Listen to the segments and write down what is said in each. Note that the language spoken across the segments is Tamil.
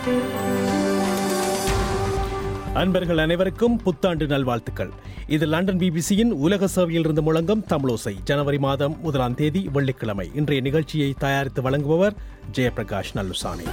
அன்பர்கள் அனைவருக்கும் புத்தாண்டு நல்வாழ்த்துக்கள் இது லண்டன் பிபிசியின் உலக சேவையில் இருந்து முழங்கும் தமிழோசை ஜனவரி மாதம் முதலாம் தேதி வெள்ளிக்கிழமை இன்றைய நிகழ்ச்சியை தயாரித்து வழங்குபவர் ஜெயபிரகாஷ் நல்லுசாமி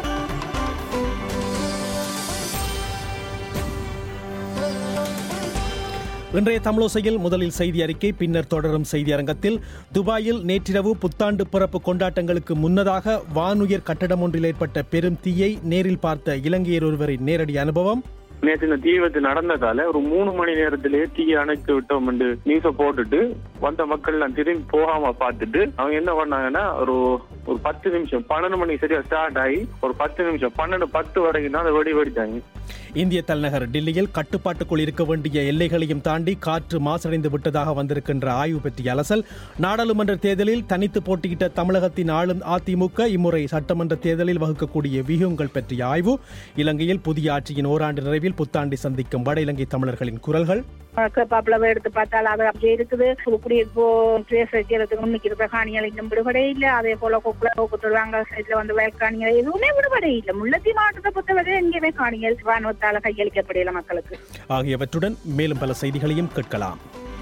இன்றைய தமிழோசையில் முதலில் செய்தி அறிக்கை பின்னர் தொடரும் செய்தி அரங்கத்தில் துபாயில் நேற்றிரவு புத்தாண்டு பிறப்பு கொண்டாட்டங்களுக்கு முன்னதாக வானுயர் கட்டடம் ஒன்றில் ஏற்பட்ட பெரும் தீயை நேரில் பார்த்த இலங்கையர் ஒருவரின் நேரடி அனுபவம் நேற்று இந்த தீ விபத்து நடந்ததால ஒரு மூணு மணி நேரத்திலேயே தீயை அணைத்து விட்டோம் என்று நியூஸ போட்டுட்டு வந்த மக்கள் எல்லாம் திரும்பி போகாம பார்த்துட்டு அவங்க என்ன பண்ணாங்கன்னா ஒரு ஒரு பத்து நிமிஷம் பன்னெண்டு மணி சரியா ஸ்டார்ட் ஆகி ஒரு பத்து நிமிஷம் பன்னெண்டு பத்து வரைக்கும் தான் அதை வெடி வெடிச்சாங்க இந்திய தலைநகர் டில்லியில் கட்டுப்பாட்டுக்குள் இருக்க வேண்டிய எல்லைகளையும் தாண்டி காற்று மாசடைந்து விட்டதாக வந்திருக்கின்ற ஆய்வு பற்றிய அலசல் நாடாளுமன்ற தேர்தலில் தனித்து போட்டியிட்ட தமிழகத்தின் ஆளும் அதிமுக இம்முறை சட்டமன்ற தேர்தலில் வகுக்கக்கூடிய வியூகங்கள் பற்றிய ஆய்வு இலங்கையில் புதிய ஆட்சியின் ஓராண்டு நிறைவில் புத்தாண்டை சந்திக்கும் வட இலங்கை தமிழர்களின் குரல்கள் கேப்பாப்புல எடுத்து பார்த்தால் அது அப்படியே இருக்குது குடியிருப்போ பேஸ் வைக்கிறதுக்கு முன்னிக்கிற பிரகாணிகள் இன்னும் விடுபடே இல்லை அதே போல கொக்குல கொத்துடுவாங்க சைட்ல வந்து வயற்காணிகள் எதுவுமே விடுபடே இல்லை முல்லத்தி மாவட்டத்தை பொறுத்தவரை எங்கேயுமே காணிகள் ராணுவத்தால கையளிக்கப்படையில மக்களுக்கு ஆகியவற்றுடன் மேலும் பல செய்திகளையும் கேட்கலாம்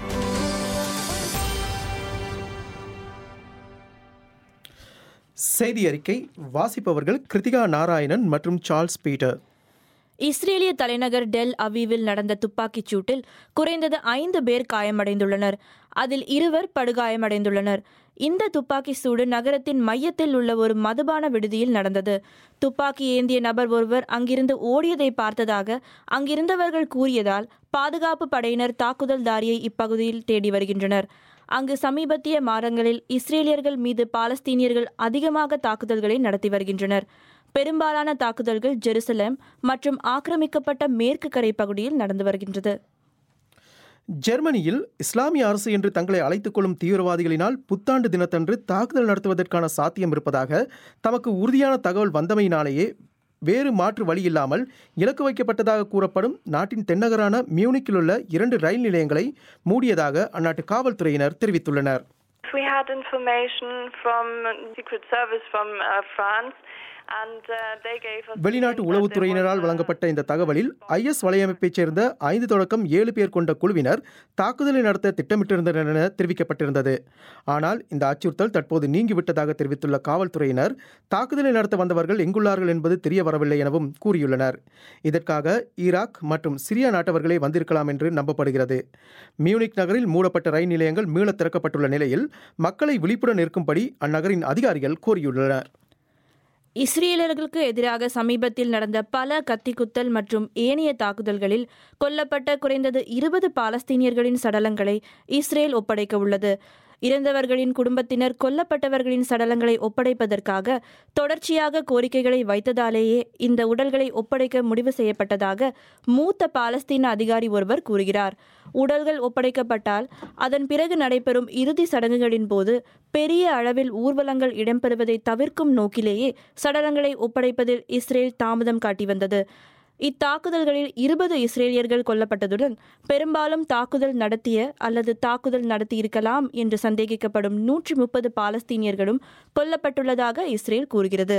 செய்தி அறிக்கை வாசிப்பவர்கள் கிருத்திகா நாராயணன் மற்றும் சார்ல்ஸ் பீட்டர் இஸ்ரேலிய தலைநகர் டெல் அவீவில் நடந்த துப்பாக்கிச் சூட்டில் குறைந்தது ஐந்து பேர் காயமடைந்துள்ளனர் அதில் இருவர் படுகாயமடைந்துள்ளனர் இந்த துப்பாக்கி சூடு நகரத்தின் மையத்தில் உள்ள ஒரு மதுபான விடுதியில் நடந்தது துப்பாக்கி ஏந்திய நபர் ஒருவர் அங்கிருந்து ஓடியதை பார்த்ததாக அங்கிருந்தவர்கள் கூறியதால் பாதுகாப்பு படையினர் தாக்குதல்தாரியை இப்பகுதியில் தேடி வருகின்றனர் அங்கு சமீபத்திய மாதங்களில் இஸ்ரேலியர்கள் மீது பாலஸ்தீனியர்கள் அதிகமாக தாக்குதல்களை நடத்தி வருகின்றனர் பெரும்பாலான தாக்குதல்கள் ஜெருசலேம் மற்றும் ஆக்கிரமிக்கப்பட்ட மேற்கு கரை பகுதியில் நடந்து வருகின்றது ஜெர்மனியில் இஸ்லாமிய அரசு என்று தங்களை அழைத்துக் கொள்ளும் தீவிரவாதிகளினால் புத்தாண்டு தினத்தன்று தாக்குதல் நடத்துவதற்கான சாத்தியம் இருப்பதாக தமக்கு உறுதியான தகவல் வந்தமையினாலேயே வேறு மாற்று வழி இல்லாமல் இலக்கு வைக்கப்பட்டதாக கூறப்படும் நாட்டின் தென்னகரான மியூனிக்கில் உள்ள இரண்டு ரயில் நிலையங்களை மூடியதாக அந்நாட்டு காவல்துறையினர் தெரிவித்துள்ளனர் We had information from Secret Service from uh, France and uh, they gave us வெளிநாட்டு உளவுத்துறையினரால் வழங்கப்பட்ட இந்த தகவலில் ஐஎஸ் வலையமைப்பைச் சேர்ந்த ஐந்து தொடக்கம் ஏழு பேர் கொண்ட குழுவினர் தாக்குதலை நடத்த திட்டமிட்டிருந்தனர் என தெரிவிக்கப்பட்டிருந்தது ஆனால் இந்த அச்சுறுத்தல் தற்போது நீங்கிவிட்டதாக தெரிவித்துள்ள காவல்துறையினர் தாக்குதலை நடத்த வந்தவர்கள் எங்குள்ளார்கள் என்பது தெரிய வரவில்லை எனவும் கூறியுள்ளனர் இதற்காக ஈராக் மற்றும் சிரியா நாட்டவர்களே வந்திருக்கலாம் என்று நம்பப்படுகிறது மியூனிக் நகரில் மூடப்பட்ட ரயில் நிலையங்கள் மீள திறக்கப்பட்டுள்ள நிலையில் மக்களை விழிப்புடன் இருக்கும்படி அந்நகரின் அதிகாரிகள் கூறியுள்ளனர் இஸ்ரேலர்களுக்கு எதிராக சமீபத்தில் நடந்த பல கத்திக்குத்தல் மற்றும் ஏனைய தாக்குதல்களில் கொல்லப்பட்ட குறைந்தது இருபது பாலஸ்தீனியர்களின் சடலங்களை இஸ்ரேல் ஒப்படைக்க உள்ளது இறந்தவர்களின் குடும்பத்தினர் கொல்லப்பட்டவர்களின் சடலங்களை ஒப்படைப்பதற்காக தொடர்ச்சியாக கோரிக்கைகளை வைத்ததாலேயே இந்த உடல்களை ஒப்படைக்க முடிவு செய்யப்பட்டதாக மூத்த பாலஸ்தீன அதிகாரி ஒருவர் கூறுகிறார் உடல்கள் ஒப்படைக்கப்பட்டால் அதன் பிறகு நடைபெறும் இறுதி சடங்குகளின் போது பெரிய அளவில் ஊர்வலங்கள் இடம்பெறுவதை தவிர்க்கும் நோக்கிலேயே சடலங்களை ஒப்படைப்பதில் இஸ்ரேல் தாமதம் காட்டி வந்தது இத்தாக்குதல்களில் இருபது இஸ்ரேலியர்கள் கொல்லப்பட்டதுடன் பெரும்பாலும் தாக்குதல் நடத்திய அல்லது தாக்குதல் நடத்தியிருக்கலாம் என்று சந்தேகிக்கப்படும் நூற்றி முப்பது பாலஸ்தீனியர்களும் கொல்லப்பட்டுள்ளதாக இஸ்ரேல் கூறுகிறது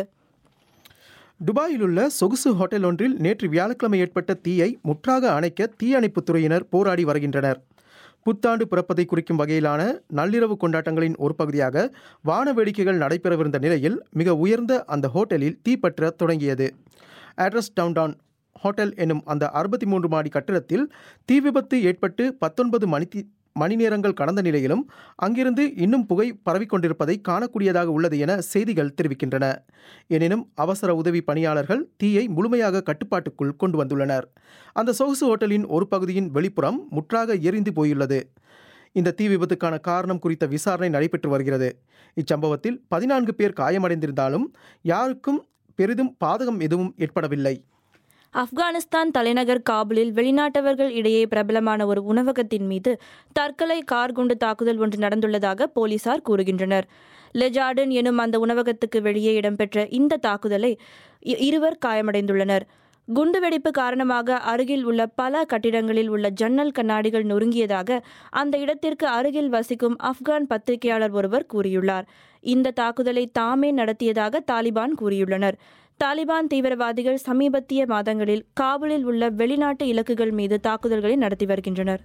துபாயில் உள்ள சொகுசு ஹோட்டல் ஒன்றில் நேற்று வியாழக்கிழமை ஏற்பட்ட தீயை முற்றாக அணைக்க தீயணைப்புத் துறையினர் போராடி வருகின்றனர் புத்தாண்டு பிறப்பதை குறிக்கும் வகையிலான நள்ளிரவு கொண்டாட்டங்களின் ஒரு பகுதியாக வான வேடிக்கைகள் நடைபெறவிருந்த நிலையில் மிக உயர்ந்த அந்த ஹோட்டலில் தீப்பற்ற தொடங்கியது அட்ரஸ் டவுன்டவுன் ஹோட்டல் எனும் அந்த அறுபத்தி மூன்று மாடி கட்டிடத்தில் தீ விபத்து ஏற்பட்டு பத்தொன்பது மணி மணி நேரங்கள் கடந்த நிலையிலும் அங்கிருந்து இன்னும் புகை பரவிக்கொண்டிருப்பதை காணக்கூடியதாக உள்ளது என செய்திகள் தெரிவிக்கின்றன எனினும் அவசர உதவி பணியாளர்கள் தீயை முழுமையாக கட்டுப்பாட்டுக்குள் கொண்டு வந்துள்ளனர் அந்த சொகுசு ஹோட்டலின் ஒரு பகுதியின் வெளிப்புறம் முற்றாக எரிந்து போயுள்ளது இந்த தீ விபத்துக்கான காரணம் குறித்த விசாரணை நடைபெற்று வருகிறது இச்சம்பவத்தில் பதினான்கு பேர் காயமடைந்திருந்தாலும் யாருக்கும் பெரிதும் பாதகம் எதுவும் ஏற்படவில்லை ஆப்கானிஸ்தான் தலைநகர் காபூலில் வெளிநாட்டவர்கள் இடையே பிரபலமான ஒரு உணவகத்தின் மீது தற்கொலை கார் குண்டு தாக்குதல் ஒன்று நடந்துள்ளதாக போலீசார் கூறுகின்றனர் லெஜார்டன் எனும் அந்த உணவகத்துக்கு வெளியே இடம்பெற்ற இந்த தாக்குதலை இ- இருவர் காயமடைந்துள்ளனர் குண்டுவெடிப்பு காரணமாக அருகில் உள்ள பல கட்டிடங்களில் உள்ள ஜன்னல் கண்ணாடிகள் நொறுங்கியதாக அந்த இடத்திற்கு அருகில் வசிக்கும் ஆப்கான் பத்திரிகையாளர் ஒருவர் கூறியுள்ளார் இந்த தாக்குதலை தாமே நடத்தியதாக தாலிபான் கூறியுள்ளனர் தாலிபான் தீவிரவாதிகள் சமீபத்திய மாதங்களில் காபூலில் உள்ள வெளிநாட்டு இலக்குகள் மீது தாக்குதல்களை நடத்தி வருகின்றனர்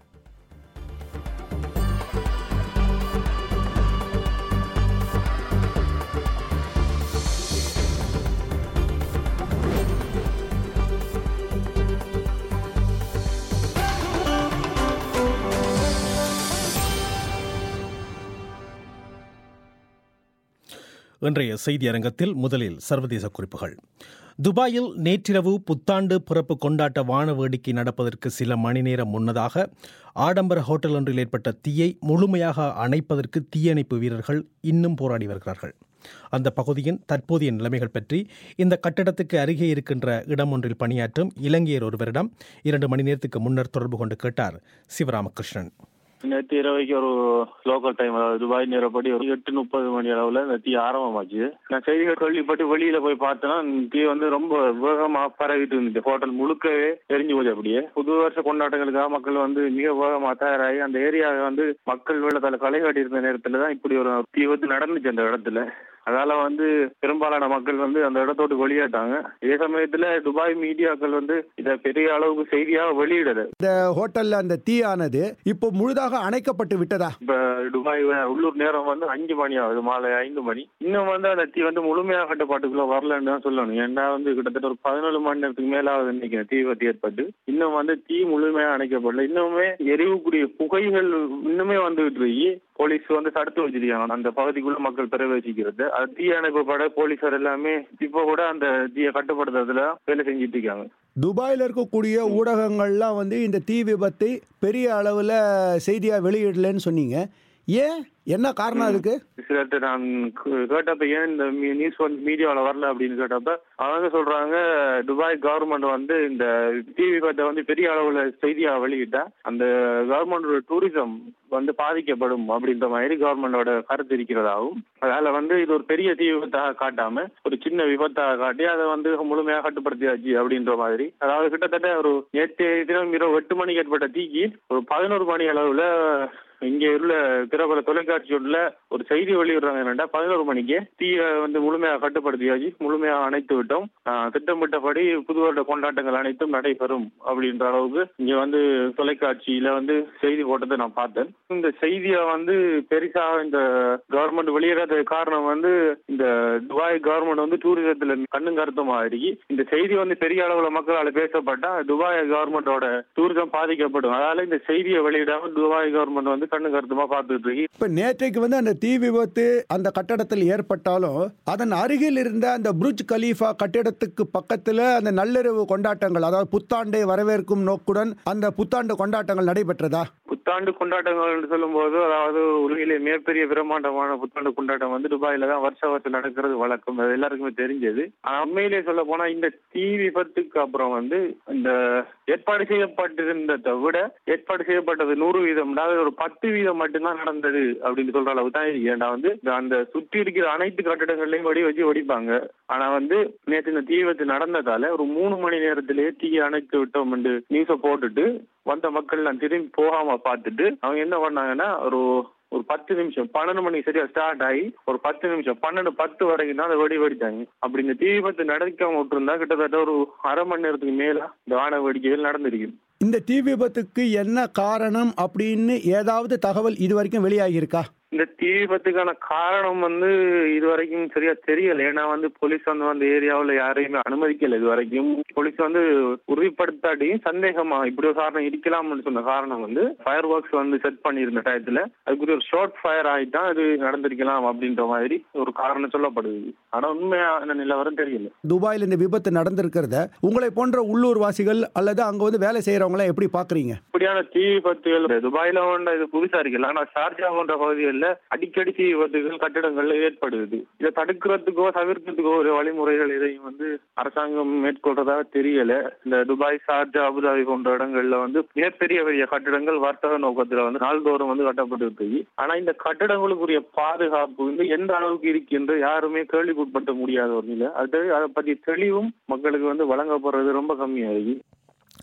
இன்றைய செய்தி அரங்கத்தில் முதலில் சர்வதேச குறிப்புகள் துபாயில் நேற்றிரவு புத்தாண்டு பிறப்பு கொண்டாட்ட வான வேடிக்கை நடப்பதற்கு சில மணி நேரம் முன்னதாக ஆடம்பர ஹோட்டல் ஒன்றில் ஏற்பட்ட தீயை முழுமையாக அணைப்பதற்கு தீயணைப்பு வீரர்கள் இன்னும் போராடி வருகிறார்கள் அந்த பகுதியின் தற்போதைய நிலைமைகள் பற்றி இந்த கட்டடத்துக்கு அருகே இருக்கின்ற இடம் ஒன்றில் பணியாற்றும் இலங்கையர் ஒருவரிடம் இரண்டு மணி நேரத்துக்கு முன்னர் தொடர்பு கொண்டு கேட்டார் சிவராமகிருஷ்ணன் நேற்று இரவைக்கு ஒரு லோக்கல் டைம் அதாவது துபாய் நேரப்படி ஒரு எட்டு முப்பது மணி அளவுல இந்த தீ ஆரம்பமாச்சு நான் செய்திகள் கேள்விப்பட்டு வெளியில போய் பார்த்தேன்னா தீ வந்து ரொம்ப வேகமா பரவிட்டு இருந்துச்சு ஹோட்டல் முழுக்கவே எரிஞ்சு போச்சு அப்படியே புது வருஷ கொண்டாட்டங்களுக்காக மக்கள் வந்து மிக வேகமா தயாராகி அந்த ஏரியாவை வந்து மக்கள் வெள்ளத்தால களை காட்டி இருந்த நேரத்துல தான் இப்படி ஒரு தீ விபத்து நடந்துச்சு அந்த இடத்துல அதால வந்து பெரும்பாலான மக்கள் வந்து அந்த இடத்தோட்டு வெளியேட்டாங்க இதே சமயத்துல துபாய் மீடியாக்கள் வந்து இத பெரிய அளவுக்கு செய்தியாக வெளியிடல இந்த ஹோட்டல்ல அந்த தீயானது இப்போ முழுதாக அணைக்கப்பட்டு விட்டதா இப்ப துபாய் உள்ளூர் நேரம் வந்து அஞ்சு மணி ஆகுது மாலை ஐந்து மணி இன்னும் வந்து அந்த தீ வந்து முழுமையாக கட்டுப்பாட்டுக்குள்ள வரலன்னு தான் சொல்லணும் ஏன்னா வந்து கிட்டத்தட்ட ஒரு பதினேழு மணி நேரத்துக்கு மேல ஆகுது நினைக்கிறேன் தீ விபத்து ஏற்பட்டு இன்னும் வந்து தீ முழுமையாக அணைக்கப்படல இன்னுமே எரிவுக்குரிய புகைகள் இன்னுமே வந்துகிட்டு இருக்கு போலீஸ் வந்து தடுத்து வச்சிருக்காங்க அந்த பகுதிக்குள்ள மக்கள் பிரவேசிக்கிறது அது தீ அணைப்பு பட போலீசார் எல்லாமே இப்ப கூட அந்த தீயை கட்டுப்படுத்துறதுல வேலை செஞ்சுட்டு இருக்காங்க துபாயில் இருக்கக்கூடிய ஊடகங்கள்லாம் வந்து இந்த தீ விபத்தை பெரிய அளவில் செய்தியாக வெளியிடலன்னு சொன்னீங்க ஏன் என்ன காரணம் அதுக்கு சிலர்கிட்ட நான் கே- கேட்டப்ப ஏன் இந்த நியூஸ் வந்து மீடியாவில் வரல அப்படின்னு கேட்டப்ப அவங்க சொல்றாங்க துபாய் கவர்மெண்ட் வந்து இந்த தீ விபத்தை வந்து பெரிய அளவுல செய்தியா வெளியிட்டா அந்த கவர்மெண்டோட டூரிசம் வந்து பாதிக்கப்படும் அப்படின்ற மாதிரி கவர்மெண்டோட கருத்து இருக்கிறதாகவும் அதனால வந்து இது ஒரு பெரிய தீ விபத்தாக காட்டாம ஒரு சின்ன விபத்தாக காட்டி அதை வந்து முழுமையாக கட்டுப்படுத்தியாச்சு அப்படின்ற மாதிரி அதாவது கிட்டத்தட்ட ஒரு நேற்று தினம் இரவு எட்டு மணிக்கு ஏற்பட்ட தீக்கு ஒரு பதினோரு மணி அளவுல இங்க உள்ள பிரபல தொலைக்காட்சி ஒன்றுல ஒரு செய்தி வெளியிடுறாங்க என்னன்னா பதினோரு மணிக்கு தீயை வந்து முழுமையாக கட்டுப்படுத்தியாச்சு முழுமையாக அணைத்து விட்டோம் ஆஹ் திட்டமிட்டபடி புது வருட கொண்டாட்டங்கள் அனைத்தும் நடைபெறும் அப்படின்ற அளவுக்கு இங்க வந்து தொலைக்காட்சியில வந்து செய்தி போட்டதை நான் பார்த்தேன் இந்த செய்தியை வந்து பெருசா இந்த கவர்மெண்ட் வெளியிடாத காரணம் வந்து இந்த துபாய் கவர்மெண்ட் வந்து டூரிசத்துல கண்ணும் கருத்துமா இருக்கு இந்த செய்தி வந்து பெரிய அளவுல மக்களால் பேசப்பட்டா துபாய் கவர்மெண்டோட டூரிசம் பாதிக்கப்படும் அதனால இந்த செய்தியை வெளியிடாம துபாய் கவர்மெண்ட் வந்து கண்ணு கருத்துமா பார்த்துட்டு இருக்கு இப்போ நேற்றைக்கு வந்து அந்த தீ விபத்து அந்த கட்டடத்தில் ஏற்பட்டாலும் அதன் அருகில் இருந்த அந்த புர்ஜ் கலீஃபா கட்டிடத்துக்கு பக்கத்தில் அந்த நள்ளிரவு கொண்டாட்டங்கள் அதாவது புத்தாண்டை வரவேற்கும் நோக்குடன் அந்த புத்தாண்டு கொண்டாட்டங்கள் நடைபெற்றதா புத்தாண்டு கொண்டாட்டங்கள் சொல்லும்போது அதாவது உலகிலே மிகப்பெரிய பிரம்மாண்டமான புத்தாண்டு கொண்டாட்டம் வந்து துபாயில தான் வருஷ வருஷம் நடக்கிறது வழக்கம் அது எல்லாருக்குமே தெரிஞ்சது ஆனா உண்மையிலேயே சொல்ல போனா இந்த தீ விபத்துக்கு அப்புறம் வந்து இந்த ஏற்பாடு செய்யப்பட்டிருந்ததை விட ஏற்பாடு செய்யப்பட்டது நூறு வீதம் அதாவது ஒரு பத்து வீதம் மட்டும்தான் நடந்தது அப்படின்னு சொல்ற அளவு தான் இருக்கு ஏன்னா வந்து இந்த அந்த சுற்றி இருக்கிற அனைத்து கட்டடங்களையும் வெடி வச்சு வெடிப்பாங்க ஆனா வந்து நேற்று இந்த தீ விபத்து நடந்ததால ஒரு மூணு மணி நேரத்திலேயே தீயை அணைத்து விட்டோம் என்று நியூஸை போட்டுட்டு வந்த மக்கள் நான் திரும்பி போகாம பார்த்துட்டு அவங்க என்ன பண்ணாங்கன்னா ஒரு ஒரு பத்து நிமிஷம் பன்னெண்டு மணிக்கு சரியா ஸ்டார்ட் ஆகி ஒரு பத்து நிமிஷம் பன்னெண்டு பத்து வரைக்கும் தான் அதை வெடி வெடிச்சாங்க அப்படி இந்த தீ விபத்து நடக்காம விட்டுருந்தா கிட்டத்தட்ட ஒரு அரை மணி நேரத்துக்கு மேல இந்த வான வேடிக்கைகள் நடந்திருக்கு இந்த தீ விபத்துக்கு என்ன காரணம் அப்படின்னு ஏதாவது தகவல் இது வரைக்கும் வெளியாகியிருக்கா இந்த தீ விபத்துக்கான காரணம் வந்து இது வரைக்கும் சரியா தெரியல ஏன்னா வந்து போலீஸ் வந்து அந்த ஏரியாவுல யாரையுமே அனுமதிக்கல இது வரைக்கும் போலீஸ் வந்து உறுதிப்படுத்தாட்டியும் சந்தேகமா இப்படி ஒரு காரணம் இருக்கலாம்னு சொன்ன காரணம் வந்து ஃபயர் ஒர்க்ஸ் வந்து செட் பண்ணியிருந்த டயத்துல அதுக்குரிய ஒரு ஷார்ட் ஃபயர் ஆகிட்டான் அது நடந்திருக்கலாம் அப்படின்ற மாதிரி ஒரு காரணம் சொல்லப்படுது ஆனா உண்மையான நிலவரம் தெரியல துபாயில் இந்த விபத்து நடந்திருக்கிறத உங்களை போன்ற உள்ளூர் வாசிகள் அல்லது அங்கே வந்து வேலை செய்கிறவங்கள எப்படி பார்க்குறீங்க இப்படியான தீ விபத்துகள் துபாயில ஒன்ற இது புதுசா இருக்குல்ல ஆனா ஷார்ஜா போன்ற பகுதிகளில் அடிக்கடி தீ விபத்துகள் கட்டிடங்கள்ல ஏற்படுது இதை தடுக்கிறதுக்கோ தவிர்க்கிறதுக்கோ ஒரு வழிமுறைகள் எதையும் வந்து அரசாங்கம் மேற்கொள்றதா தெரியல இந்த துபாய் ஷார்ஜா அபுதாபி போன்ற இடங்கள்ல வந்து மிகப்பெரிய பெரிய கட்டிடங்கள் வர்த்தக நோக்கத்துல வந்து நாள்தோறும் வந்து கட்டப்பட்டு இருக்கு ஆனா இந்த கட்டிடங்களுக்குரிய பாதுகாப்பு வந்து எந்த அளவுக்கு இருக்கின்ற யாருமே கேள்விக்குட்படுத்த முடியாத ஒரு நிலை அது அதை பத்தி தெளிவும் மக்களுக்கு வந்து வழங்கப்படுறது ரொம்ப கம்மியா இருக்கு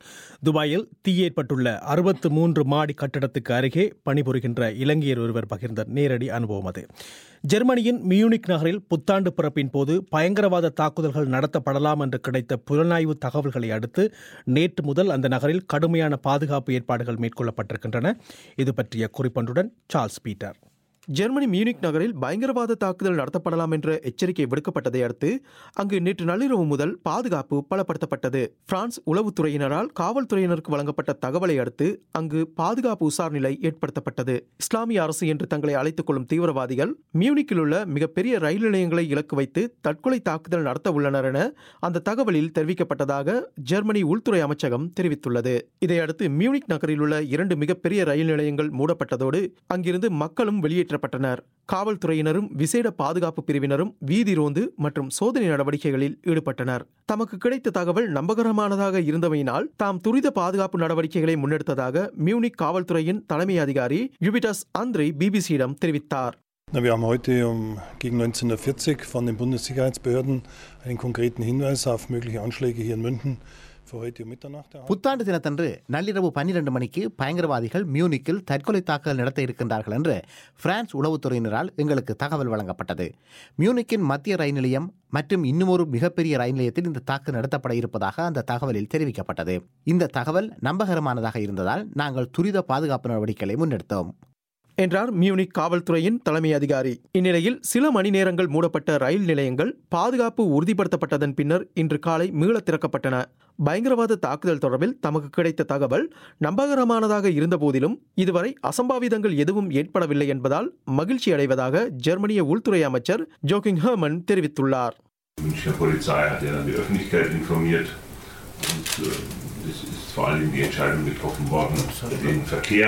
துபாயில் தீ ஏற்பட்டுள்ள அறுபத்து மூன்று மாடி கட்டடத்துக்கு அருகே பணிபுரிகின்ற இலங்கையர் ஒருவர் பகிர்ந்த நேரடி அனுபவம் அது ஜெர்மனியின் மியூனிக் நகரில் புத்தாண்டு பிறப்பின் போது பயங்கரவாத தாக்குதல்கள் நடத்தப்படலாம் என்று கிடைத்த புலனாய்வு தகவல்களை அடுத்து நேற்று முதல் அந்த நகரில் கடுமையான பாதுகாப்பு ஏற்பாடுகள் மேற்கொள்ளப்பட்டிருக்கின்றன இது பற்றிய குறிப்பொன்றுடன் சார்ல்ஸ் பீட்டர் ஜெர்மனி மியூனிக் நகரில் பயங்கரவாத தாக்குதல் நடத்தப்படலாம் என்ற எச்சரிக்கை விடுக்கப்பட்டதை அடுத்து அங்கு நேற்று நள்ளிரவு முதல் பாதுகாப்பு பலப்படுத்தப்பட்டது பிரான்ஸ் உளவுத்துறையினரால் காவல்துறையினருக்கு வழங்கப்பட்ட தகவலை அடுத்து அங்கு பாதுகாப்பு உசார் நிலை ஏற்படுத்தப்பட்டது இஸ்லாமிய அரசு என்று தங்களை அழைத்துக் கொள்ளும் தீவிரவாதிகள் மியூனிக்கில் உள்ள மிகப்பெரிய ரயில் நிலையங்களை இலக்கு வைத்து தற்கொலை தாக்குதல் நடத்த உள்ளனர் என அந்த தகவலில் தெரிவிக்கப்பட்டதாக ஜெர்மனி உள்துறை அமைச்சகம் தெரிவித்துள்ளது இதையடுத்து மியூனிக் நகரில் உள்ள இரண்டு மிகப்பெரிய ரயில் நிலையங்கள் மூடப்பட்டதோடு அங்கிருந்து மக்களும் வெளியேற்ற வெளியேற்றப்பட்டனர் காவல்துறையினரும் விசேட பாதுகாப்பு பிரிவினரும் வீதி ரோந்து மற்றும் சோதனை நடவடிக்கைகளில் ஈடுபட்டனர் தமக்கு கிடைத்த தகவல் நம்பகரமானதாக இருந்தமையினால் தாம் துரித பாதுகாப்பு நடவடிக்கைகளை முன்னெடுத்ததாக மியூனிக் காவல்துறையின் தலைமை அதிகாரி யுபிடஸ் அந்திரை பிபிசியிடம் தெரிவித்தார் Na, wir haben heute um gegen 19.40 Uhr von den Bundessicherheitsbehörden einen konkreten Hinweis auf mögliche Anschläge hier in München für heute um Mitternacht erhalten. புத்தாண்டு தினத்தன்று நள்ளிரவு பன்னிரண்டு மணிக்கு பயங்கரவாதிகள் மியூனிக்கில் தற்கொலை தாக்குதல் நடத்த இருக்கின்றார்கள் என்று பிரான்ஸ் உளவுத்துறையினரால் எங்களுக்கு தகவல் வழங்கப்பட்டது மியூனிக்கின் மத்திய ரயில் நிலையம் மற்றும் இன்னுமொரு மிகப்பெரிய ரயில் நிலையத்தில் இந்த தாக்குதல் நடத்தப்பட இருப்பதாக அந்த தகவலில் தெரிவிக்கப்பட்டது இந்த தகவல் நம்பகரமானதாக இருந்ததால் நாங்கள் துரித பாதுகாப்பு நடவடிக்கைகளை முன்னெடுத்தோம் என்றார் மியூனிக் காவல்துறையின் தலைமை அதிகாரி இந்நிலையில் சில மணி நேரங்கள் மூடப்பட்ட ரயில் நிலையங்கள் பாதுகாப்பு உறுதிப்படுத்தப்பட்டதன் பின்னர் இன்று காலை மீள திறக்கப்பட்டன பயங்கரவாத தாக்குதல் தொடர்பில் தமக்கு கிடைத்த தகவல் நம்பகரமானதாக இருந்தபோதிலும் இதுவரை அசம்பாவிதங்கள் எதுவும் ஏற்படவில்லை என்பதால் மகிழ்ச்சி அடைவதாக ஜெர்மனிய உள்துறை அமைச்சர் ஜோகிங் ஹெர்மன் தெரிவித்துள்ளார் Die Münchner Polizei hat ja dann die Öffentlichkeit informiert und äh, es ist vor allem die Entscheidung getroffen worden, den Verkehr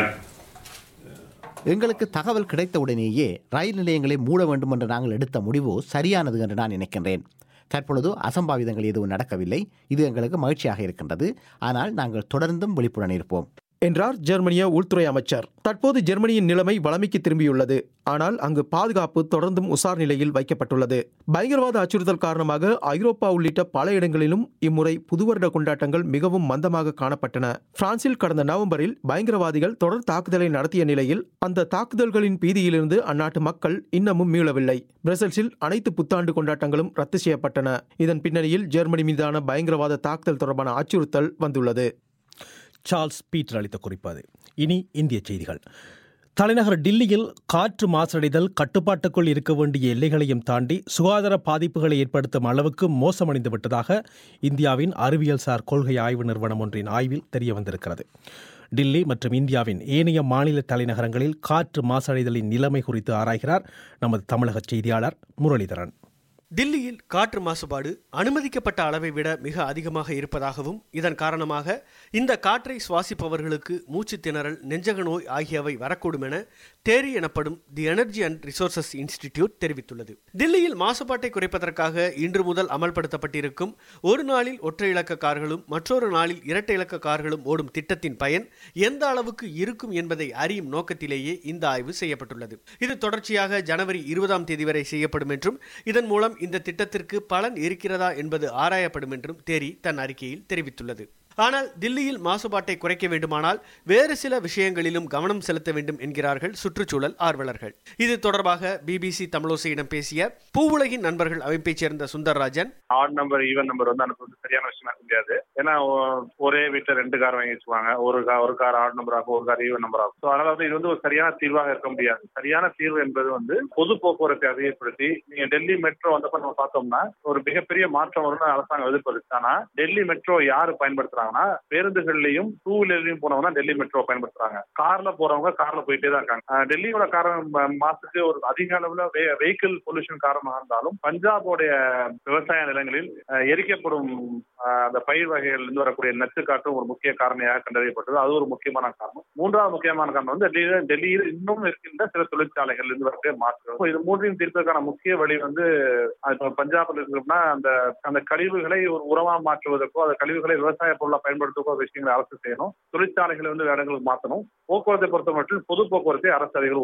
எங்களுக்கு தகவல் கிடைத்தவுடனேயே ரயில் நிலையங்களை மூட வேண்டும் என்று நாங்கள் எடுத்த முடிவு சரியானது என்று நான் நினைக்கின்றேன் தற்பொழுது அசம்பாவிதங்கள் எதுவும் நடக்கவில்லை இது எங்களுக்கு மகிழ்ச்சியாக இருக்கின்றது ஆனால் நாங்கள் தொடர்ந்தும் விழிப்புடன் இருப்போம் என்றார் ஜெர்மனிய உள்துறை அமைச்சர் தற்போது ஜெர்மனியின் நிலைமை வளமைக்கு திரும்பியுள்ளது ஆனால் அங்கு பாதுகாப்பு தொடர்ந்தும் உசார் நிலையில் வைக்கப்பட்டுள்ளது பயங்கரவாத அச்சுறுத்தல் காரணமாக ஐரோப்பா உள்ளிட்ட பல இடங்களிலும் இம்முறை புதுவருட கொண்டாட்டங்கள் மிகவும் மந்தமாக காணப்பட்டன பிரான்சில் கடந்த நவம்பரில் பயங்கரவாதிகள் தொடர் தாக்குதலை நடத்திய நிலையில் அந்த தாக்குதல்களின் பீதியிலிருந்து அந்நாட்டு மக்கள் இன்னமும் மீளவில்லை பிரசல்ஸில் அனைத்து புத்தாண்டு கொண்டாட்டங்களும் ரத்து செய்யப்பட்டன இதன் பின்னணியில் ஜெர்மனி மீதான பயங்கரவாத தாக்குதல் தொடர்பான அச்சுறுத்தல் வந்துள்ளது சார்ல்ஸ் பீட்டர் அளித்த குறிப்பாது இனி இந்திய செய்திகள் தலைநகர் டில்லியில் காற்று மாசடைதல் கட்டுப்பாட்டுக்குள் இருக்க வேண்டிய எல்லைகளையும் தாண்டி சுகாதார பாதிப்புகளை ஏற்படுத்தும் அளவுக்கு மோசமடைந்து விட்டதாக இந்தியாவின் அறிவியல்சார் கொள்கை ஆய்வு நிறுவனம் ஒன்றின் ஆய்வில் தெரிய வந்திருக்கிறது டில்லி மற்றும் இந்தியாவின் ஏனைய மாநில தலைநகரங்களில் காற்று மாசடைதலின் நிலைமை குறித்து ஆராய்கிறார் நமது தமிழக செய்தியாளர் முரளிதரன் தில்லியில் காற்று மாசுபாடு அனுமதிக்கப்பட்ட அளவை விட மிக அதிகமாக இருப்பதாகவும் இதன் காரணமாக இந்த காற்றை சுவாசிப்பவர்களுக்கு மூச்சு திணறல் நெஞ்சக நோய் ஆகியவை வரக்கூடும் என தேரி எனப்படும் the energy and resources institute தெரிவித்துள்ளது தில்லியில் மாசுபாட்டை குறைப்பதற்காக இன்று முதல் அமல்படுத்தப்பட்டிருக்கும் ஒரு நாளில் ஒற்றை இலக்க கார்களும் மற்றொரு நாளில் இரட்டை இலக்க கார்களும் ஓடும் திட்டத்தின் பயன் எந்த அளவுக்கு இருக்கும் என்பதை அறியும் நோக்கத்திலேயே இந்த ஆய்வு செய்யப்பட்டுள்ளது இது தொடர்ச்சியாக ஜனவரி இருபதாம் தேதி வரை செய்யப்படும் என்றும் இதன் மூலம் இந்த திட்டத்திற்கு பலன் இருக்கிறதா என்பது ஆராயப்படும் என்றும் தேரி தன் அறிக்கையில் தெரிவித்துள்ளது ஆனால் தில்லியில் மாசுபாட்டை குறைக்க வேண்டுமானால் வேறு சில விஷயங்களிலும் கவனம் செலுத்த வேண்டும் என்கிறார்கள் சுற்றுச்சூழல் ஆர்வலர்கள் இது தொடர்பாக பிபிசி தமிழோசையிடம் பேசிய பூவுலகின் நண்பர்கள் அமைப்பைச் சேர்ந்த Sundarrajan odd number even number வந்து அனுப்புறது சரியான விஷயமா இருக்க முடியாது ஏன்னா ஒ- ஒரே வீட்டுல ரெண்டு கார் வாங்கி வச்சுக்குவாங்க ஒரு கார் ஒரு கார் ஆட் நம்பர் ஆகும் ஒரு கார் ஈவன் நம்பர் ஆகும் ஸோ அதனால வந்து இது வந்து ஒரு சரியான தீர்வாக இருக்க முடியாது சரியான தீர்வு என்பது வந்து பொது போக்குவரத்தை அதிகப்படுத்தி நீங்க டெல்லி மெட்ரோ வந்தப்ப நம்ம பார்த்தோம்னா ஒரு மிகப்பெரிய மாற்றம் வரும்னு அரசாங்கம் எதிர்பார்த்து ஆனா டெல்லி மெட்ரோ யாரு பயன்படுத்துறாங்கன்னா பேருந்துகள்லயும் டூ வீலர்லயும் போனவங்க தான் டெல்லி மெட்ரோ பயன்படுத்துறாங்க கார்ல போறவங்க கார்ல போயிட்டே தான் இருக்காங்க அஹ் டெல்லியோட காரணம் ம- மாசுக்கு ஒரு அதிக அளவுல வெஹிக்கிள் பொல்யூஷன் காரணமாக இருந்தாலும் பஞ்சாபோடைய விவசாய நிலங்களில் அஹ், எரிக்கப்படும் அஹ், அந்த பயிர் வகைகள் இருந்து வரக்கூடிய நச்சு காற்றும் ஒரு முக்கிய காரணியாக கண்டறியப்பட்டது அது ஒரு முக்கியமான காரணம் மூன்றாவது முக்கியமான காரணம் வந்து டெல்லியில் டெல்லியில் இன்னும் இருக்கின்ற சில தொழிற்சாலைகள் இருந்து வரக்கூடிய மாற்று So, இது மூன்றையும் தீர்ப்பதற்கான முக்கிய வழி வந்து அஹ், இப்ப பஞ்சாப்ல இருக்கிறோம்னா அந்த அந்த கழிவுகளை ஒரு உரமா மாற்றுவதற்கோ அந்த கழிவுகளை விவசாய பொருளா பயன்படுத்துவதற்கோ விஷயங்களை அரசு செய்யணும் தொழிற்சாலைகளை வந்து வேற இடங்களுக்கு மாற்றணும் போக்குவரத்தை பொறுத்த மட்டும் பொது போக்குவரத்தை அரசு அதிகள்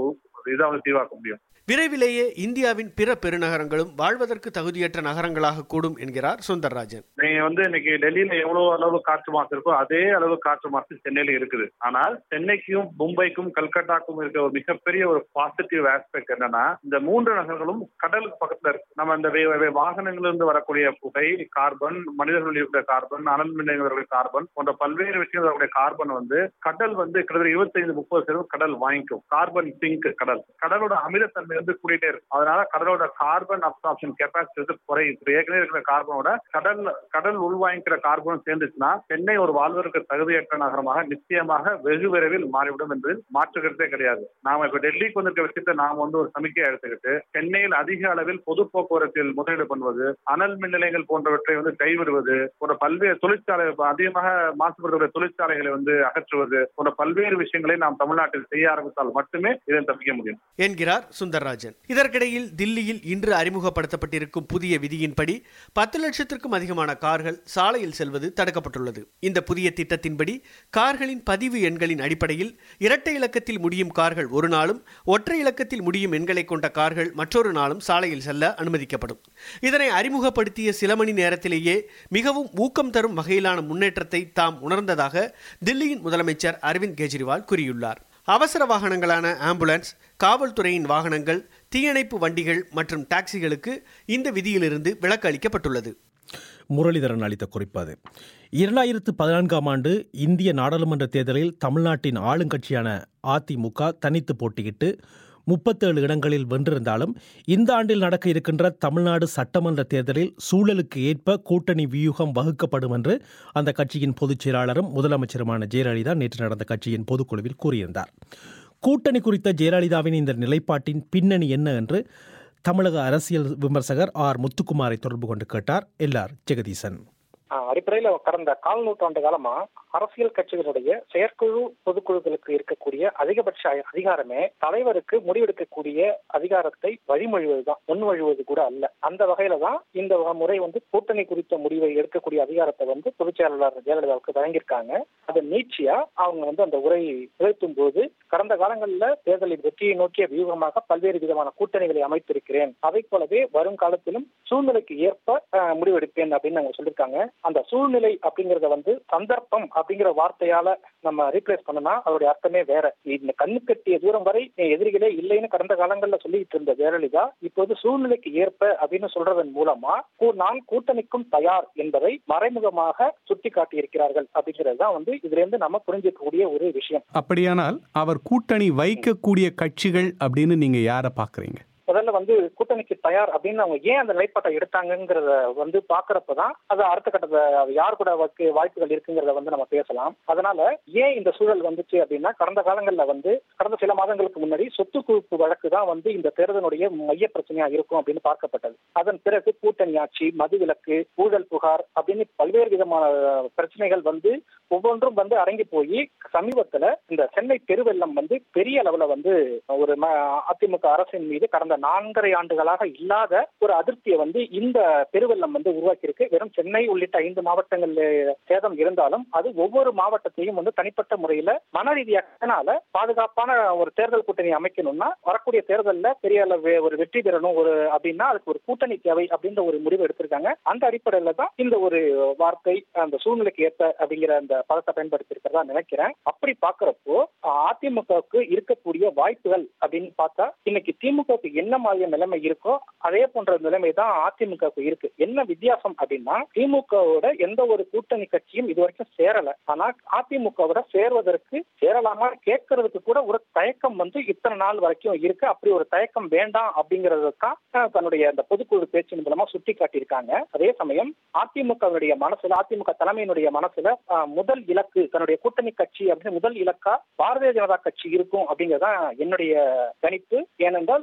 பண்றது இதை அவங்க தீவாக்க முடியும் விரைவிலேயே இந்தியாவின் பிற பெருநகரங்களும் வாழ்வதற்கு தகுதியற்ற நகரங்களாக கூடும் என்கிறார் சுந்தர்ராஜன் நீங்க வந்து இன்னைக்கு டெல்லியில எவ்வளவு அளவு காற்று மாசு இருக்கோ அதே அளவு காற்று மாசு சென்னையில இருக்குது ஆனால் சென்னைக்கும் மும்பைக்கும் கல்கட்டாக்கும் இருக்க ஒரு மிகப்பெரிய ஒரு பாசிட்டிவ் ஆஸ்பெக்ட் என்னன்னா இந்த மூன்று நகரங்களும் கடலுக்கு பக்கத்துல இருக்கு நம்ம இந்த வே- வே- வாகனங்களிலிருந்து வரக்கூடிய புகை கார்பன் மனிதர்கள் இருக்கிற கார்பன் அனல் மின்னக்கூடிய கார்பன் போன்ற பல்வேறு விஷயங்கள் வரக்கூடிய கார்பன் வந்து கடல் வந்து கிட்டத்தட்ட இருபத்தைந்து முப்பது சதவீதம் கடல் வாங்கிக்கும் கார்பன் சிங்க் கடல் கடலோட அமிலத்தன்மை வந்து கூடிட்டே இருக்கும் அதனால கடலோட கார்பன் அப்சார்ப்ஷன் கெப்பாசிட்டி வந்து குறையும் இப்ப ஏற்கனவே இருக்கிற கார்பனோட கடல் கடல் உள்வாங்கிக்கிற கார்பன் சேர்ந்துச்சுன்னா சென்னை ஒரு வாழ்வதற்கு தகுதியற்ற நகரமாக நிச்சயமாக வெகு விரைவில் மாறிவிடும் என்பதில் மாற்றுக்கிறதே கிடையாது நாம இப்ப டெல்லிக்கு வந்திருக்க விஷயத்தை நாம வந்து ஒரு சமிக்கையா எடுத்துக்கிட்டு சென்னையில் அதிக அளவில் பொது போக்குவரத்தில் முதலீடு பண்ணுவது அனல் மின் நிலையங்கள் போன்றவற்றை வந்து கைவிடுவது போன்ற பல்வேறு தொழிற்சாலை அதிகமாக மாசுபடுகிற தொழிற்சாலைகளை வந்து அகற்றுவது போன்ற பல்வேறு விஷயங்களை நாம் தமிழ்நாட்டில் செய்ய ஆரம்பித்தால் மட்டுமே இதை தப்பிக்க முடியும் என்கிறார் சுந்தர்ராஜன் இதற்கிடையில் தில்லியில் இன்று அறிமுகப்படுத்தப்பட்டிருக்கும் புதிய விதியின்படி பத்து லட்சத்திற்கும் அதிகமான கார்கள் சாலையில் செல்வது தடுக்கப்பட்டுள்ளது இந்த புதிய திட்டத்தின்படி கார்களின் பதிவு எண்களின் அடிப்படையில் இரட்டை இலக்கத்தில் முடியும் கார்கள் ஒரு நாளும் ஒற்றை இலக்கத்தில் முடியும் எண்களை கொண்ட கார்கள் மற்றொரு நாளும் சாலையில் செல்ல அனுமதிக்கப்படும் இதனை அறிமுகப்படுத்திய சில மணி நேரத்திலேயே மிகவும் ஊக்கம் தரும் வகையிலான முன்னேற்றத்தை தாம் உணர்ந்ததாக தில்லியின் முதலமைச்சர் அரவிந்த் கெஜ்ரிவால் கூறியுள்ளார் அவசர வாகனங்களான ஆம்புலன்ஸ் காவல்துறையின் வாகனங்கள் தீயணைப்பு வண்டிகள் மற்றும் டாக்ஸிகளுக்கு இந்த விதியிலிருந்து விலக்கு அளிக்கப்பட்டுள்ளது முரளிதரன் அளித்த குறிப்பு அது இரண்டாயிரத்து பதினான்காம் ஆண்டு இந்திய நாடாளுமன்ற தேர்தலில் தமிழ்நாட்டின் ஆளுங்கட்சியான அதிமுக தனித்து போட்டியிட்டு முப்பத்தேழு இடங்களில் வென்றிருந்தாலும் இந்த ஆண்டில் நடக்க இருக்கின்ற தமிழ்நாடு சட்டமன்ற தேர்தலில் சூழலுக்கு ஏற்ப கூட்டணி வியூகம் வகுக்கப்படும் என்று அந்த கட்சியின் பொதுச் செயலாளரும் முதலமைச்சருமான ஜெயலலிதா நேற்று நடந்த கட்சியின் பொதுக்குழுவில் கூறியிருந்தார் கூட்டணி குறித்த ஜெயலலிதாவின் இந்த நிலைப்பாட்டின் பின்னணி என்ன என்று தமிழக அரசியல் விமர்சகர் ஆர் முத்துக்குமாரை தொடர்பு கொண்டு கேட்டார் எல்ஆர் ஜெகதீசன் அடிப்படையில கடந்த கால் நூற்றாண்டு காலமா அரசியல் கட்சிகளுடைய செயற்குழு பொதுக்குழுக்களுக்கு இருக்கக்கூடிய அதிகபட்ச அதிகாரமே தலைவருக்கு முடிவெடுக்கக்கூடிய அதிகாரத்தை வழிமொழிவதுதான் முன்வழிவது கூட அல்ல அந்த வகையில தான் இந்த முறை வந்து கூட்டணி குறித்த முடிவை எடுக்கக்கூடிய அதிகாரத்தை வந்து பொதுச் செயலாளர் ஜெயலலிதாவுக்கு வழங்கியிருக்காங்க அது நீட்சியா அவங்க வந்து அந்த உரை நிகழ்த்தும் போது கடந்த காலங்களில் தேர்தலில் வெற்றியை நோக்கிய வியூகமாக பல்வேறு விதமான கூட்டணிகளை அமைத்திருக்கிறேன் அதை போலவே வருங்காலத்திலும் சூழ்நிலைக்கு ஏற்ப அஹ், முடிவெடுப்பேன் அப்படின்னு அவங்க சொல்லியிருக்காங்க அந்த சூழ்நிலை அப்படிங்கறத வந்து சந்தர்ப்பம் அப்படிங்கிற வார்த்தையால நம்ம ரீப்ளேஸ் பண்ணனா அதோடைய அர்த்தமே வேற இந்த கண்ணு கட்டிய தூரம் வரை என் எதிரிகளே இல்லைன்னு கடந்த காலங்கள்ல சொல்லிட்டு இருந்த ஜெயலலிதா இப்போது சூழ்நிலைக்கு ஏற்ப அப்படின்னு சொல்றதன் மூலமா கூ- நான் கூட்டணிக்கும் தயார் என்பதை மறைமுகமாக சுட்டி காட்டியிருக்கிறார்கள் அப்படிங்கிறது தான் வந்து இதுல இருந்து நம்ம புரிஞ்சுக்கக்கூடிய ஒரு விஷயம் அப்படியானால் அவர் கூட்டணி வைக்கக்கூடிய கட்சிகள் அப்படின்னு நீங்க யாரை பாக்குறீங்க முதல்ல வந்து கூட்டணிக்கு தயார் அப்படின்னு அவங்க ஏன் அந்த நிலைப்பாட்டை எடுத்தாங்கங்கிறத வந்து பாக்குறப்பதான் அது அடுத்த கட்டத்தை அது யார் கூட வைக்க வாய்ப்புகள் இருக்குங்கிறத வந்து நம்ம பேசலாம் அதனால ஏன் இந்த சூழல் வந்துச்சு அப்படின்னா கடந்த காலங்கள்ல வந்து கடந்த சில மாதங்களுக்கு முன்னாடி சொத்து குவிப்பு வழக்கு தான் வந்து இந்த தேர்தலுடைய மைய பிரச்சனையா இருக்கும் அப்படின்னு பார்க்கப்பட்டது அதன் பிறகு கூட்டணி ஆட்சி மதுவிலக்கு ஊழல் புகார் அப்படின்னு பல்வேறு விதமான பிரச்சனைகள் வந்து ஒவ்வொன்றும் வந்து அடங்கி போய் சமீபத்துல இந்த சென்னை பெருவெள்ளம் வந்து பெரிய அளவுல வந்து ஒரு ம- அதிமுக அரசின் மீது கடந்த நான்கரை ஆண்டுகளாக இல்லாத ஒரு அதிருப்தியை வந்து இந்த பெருவெள்ளம் வந்து உருவாக்கியிருக்கு வெறும் சென்னை உள்ளிட்ட ஐந்து மாவட்டங்கள்ல சேதம் இருந்தாலும் அது ஒவ்வொரு மாவட்டத்தையும் வந்து தனிப்பட்ட முறையில மன ரீதியாக பாதுகாப்பான ஒரு தேர்தல் கூட்டணி அமைக்கணும்னா வரக்கூடிய தேர்தல்ல பெரிய அளவு ஒரு வெற்றி பெறணும் ஒரு அப்படின்னா அதுக்கு ஒரு கூட்டணி தேவை அப்படின்ற ஒரு முடிவு எடுத்திருக்காங்க அந்த அடிப்படையில தான் இந்த ஒரு வார்த்தை அந்த சூழ்நிலைக்கு ஏற்ப அப்படிங்கிற அந்த பதத்தை பயன்படுத்தி இருக்கிறதா நினைக்கிறேன் அப்படி பாக்குறப்போ அதிமுகவுக்கு இருக்கக்கூடிய வாய்ப்புகள் அப்படின்னு பார்த்தா இன்னைக்கு திமுகவுக்கு என்ன மாதிரியான நிலைமை இருக்கோ அதே போன்ற நிலைமை தான் அதிமுகவுக்கு இருக்கு என்ன வித்தியாசம் அப்படின்னா திமுகவோட எந்த ஒரு கூட்டணி கட்சியும் இது வரைக்கும் சேரல ஆனா அதிமுகவோட சேர்வதற்கு சேரலாமா கேட்கறதுக்கு கூட ஒரு தயக்கம் வந்து இத்தனை நாள் வரைக்கும் இருக்கு அப்படி ஒரு தயக்கம் வேண்டாம் அப்படிங்கறது தான் அஹ், தன்னுடைய அந்த பொதுக்குழு பேச்சின் மூலமா சுட்டி காட்டியிருக்காங்க அதே சமயம் அதிமுகவுடைய மனசுல அதிமுக தலைமையினுடைய மனசுல அஹ், முதல் இலக்கு தன்னுடைய கூட்டணி கட்சி அப்படின்னு முதல் இலக்கா பாரதிய ஜனதா கட்சி இருக்கும் அப்படிங்கறதுதான் என்னுடைய கணிப்பு ஏனென்றால் அதிமுக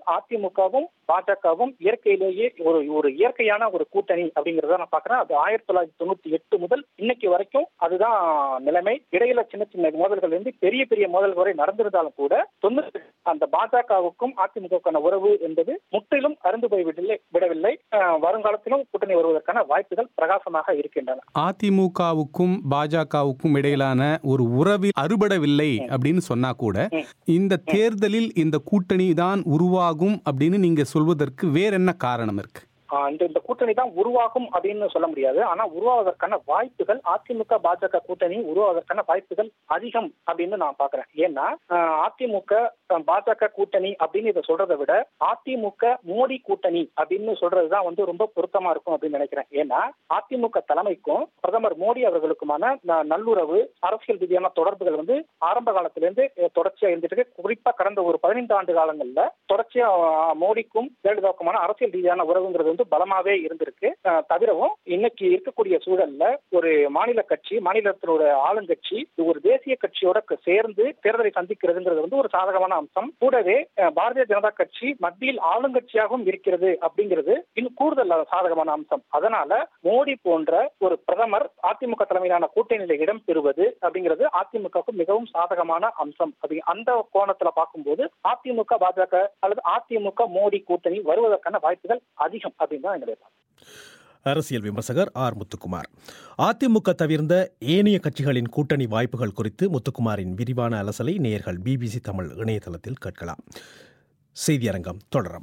அதிமுகவும் பாஜகவும் இயற்கையிலேயே ஒரு ஒரு இயற்கையான ஒரு கூட்டணி அப்படிங்கறத நான் பாக்குறேன் அது ஆயிரத்தி தொள்ளாயிரத்தி தொண்ணூத்தி எட்டு முதல் இன்னைக்கு வரைக்கும் அதுதான் நிலைமை இடையில சின்ன சின்ன மோதல்கள் இருந்து பெரிய பெரிய மோதல்கள் வரை நடந்திருந்தாலும் கூட தொண்ணூத்தி அந்த பாஜகவுக்கும் அதிமுகவுக்கான உறவு என்பது முற்றிலும் அருந்து போய் விடவில்லை விடவில்லை அஹ், வருங்காலத்திலும் கூட்டணி வருவதற்கான வாய்ப்புகள் பிரகாசமாக இருக்கின்றன அதிமுகவுக்கும் பாஜகவுக்கும் இடையிலான ஒரு உறவில் அறுபடவில்லை அப்படின்னு சொன்னா கூட இந்த தேர்தலில் இந்த கூட்டணி தான் உருவாகும் அப்படின்னு நீங்க சொல்வதற்கு வேற என்ன காரணம் இருக்கு ஆஹ் இந்த இந்த கூட்டணி தான் உருவாகும் அப்படின்னு சொல்ல முடியாது ஆனா உருவாவதற்கான வாய்ப்புகள் அதிமுக பாஜக கூட்டணி உருவாவதற்கான வாய்ப்புகள் அதிகம் அப்படின்னு நான் பாக்குறேன் ஏன்னா ஆஹ் அதிமுக ஆஹ் பாஜக கூட்டணி அப்படின்னு இதை சொல்றதை விட அதிமுக மோடி கூட்டணி அப்படின்னு சொல்றதுதான் வந்து ரொம்ப பொருத்தமா இருக்கும் அப்படின்னு நினைக்கிறேன் ஏன்னா அதிமுக தலைமைக்கும் பிரதமர் மோடி அவர்களுக்குமான ந- நல்லுறவு அரசியல் ரீதியான தொடர்புகள் வந்து ஆரம்ப காலத்திலிருந்து அஹ், தொடர்ச்சியா இருந்துட்டு இருக்கு குறிப்பா கடந்த ஒரு பதினைந்து ஆண்டு காலங்கள்ல தொடர்ச்சியா ஆஹ், மோடிக்கும் ஜெயலலிதாவுக்குமான அரசியல் ரீதியான உறவுங்கிறது வந்து பலமாவே இருந்திருக்கு ஆஹ், தவிரவும் இன்னைக்கு இருக்கக்கூடிய சூழல்ல ஒரு மாநில கட்சி மாநிலத்தினோட ஆளுங்கட்சி ஒரு தேசிய கட்சியோட க- சேர்ந்து தேர்தலை சந்திக்கிறதுங்கிறது வந்து ஒரு சாதகமான அம்சம் கூடவே அஹ், பாரதிய ஜனதா கட்சி மத்தியில் ஆளுங்கட்சியாகவும் இருக்கிறது அப்படிங்கிறது இன்னும் கூடுதல் சாதகமான அம்சம் அதனால மோடி போன்ற ஒரு பிரதமர் அதிமுக தலைமையிலான கூட்டணியில இடம் பெறுவது அப்படிங்கிறது அதிமுகவுக்கு மிகவும் சாதகமான அம்சம் அது அந்த கோணத்துல பார்க்கும்போது அதிமுக பாஜக அல்லது அதிமுக மோடி கூட்டணி வருவதற்கான வாய்ப்புகள் அதிகம் அப்படின்னு தான் என்னுடைய பார்வை. அரசியல் விமர்சகர் ஆர் முத்துக்குமார் அதிமுக தவிர்ந்த ஏனைய கட்சிகளின் கூட்டணி வாய்ப்புகள் குறித்து முத்துக்குமாரின் விரிவான அலசலை நேயர்கள் பிபிசி தமிழ் இணையதளத்தில் கேட்கலாம் செய்தியரங்கம் தொடரும்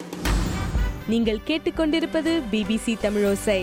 நீங்கள் கேட்டுக்கொண்டிருப்பது பிபிசி தமிழோசை